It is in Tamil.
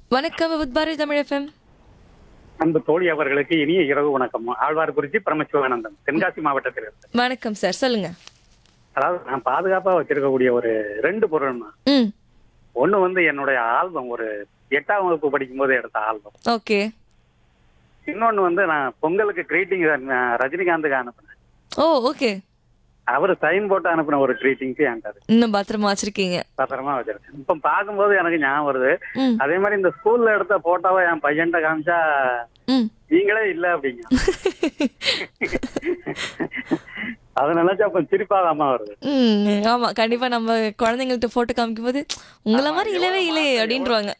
வணக்கம் வித் பாரதி தமிழ் எஃப்எம் அன்பு தோழி அவர்களுக்கு இனிய இரவு வணக்கம் ஆழ்வார்குறிச்சி பரமசிவானந்தம் தென்காசி மாவட்டத்தில் இருந்து வணக்கம் சார் சொல்லுங்க அதாவது நான் பாதுகாப்பா வச்சிருக்கக்கூடிய ஒரு ரெண்டு பொருள்னா ம் ஒண்ணு வந்து என்னுடைய ஆல்பம் ஒரு எட்டாம் வகுப்பு படிக்கும் போது எடுத்த ஆல்பம் ஓகே இன்னொன்னு வந்து நான் பொங்கலுக்கு கிரீட்டிங் ரஜினிகாந்துக்கு அனுப்பினேன் ஓ ஓகே அவர் சைன் போட்டு அனுப்பின ஒரு கிரீட்டிங்ஸ் என்கிட்ட இருக்கு. இன்னும் பத்திரமா வச்சிருக்கீங்க பத்திரமா வச்சிருக்கேன் இப்ப பார்க்கும்போது எனக்கு ஞாபகம் வருது ம் அதே மாதிரி இந்த ஸ்கூல்ல எடுத்த போட்டோவை என் பையன்கிட்ட காமிச்சா ம் நீங்களே இல்ல அப்படிங்க அதை நினைச்சா அப்ப சிரிப்பாகாம வருது ம் ஆமா கண்டிப்பா நம்ம குழந்தைங்கள்ட்ட போட்டோ காமிக்கும் போது உங்கள மாதிரி இல்லவே இல்லையே அப்படின்றாங்க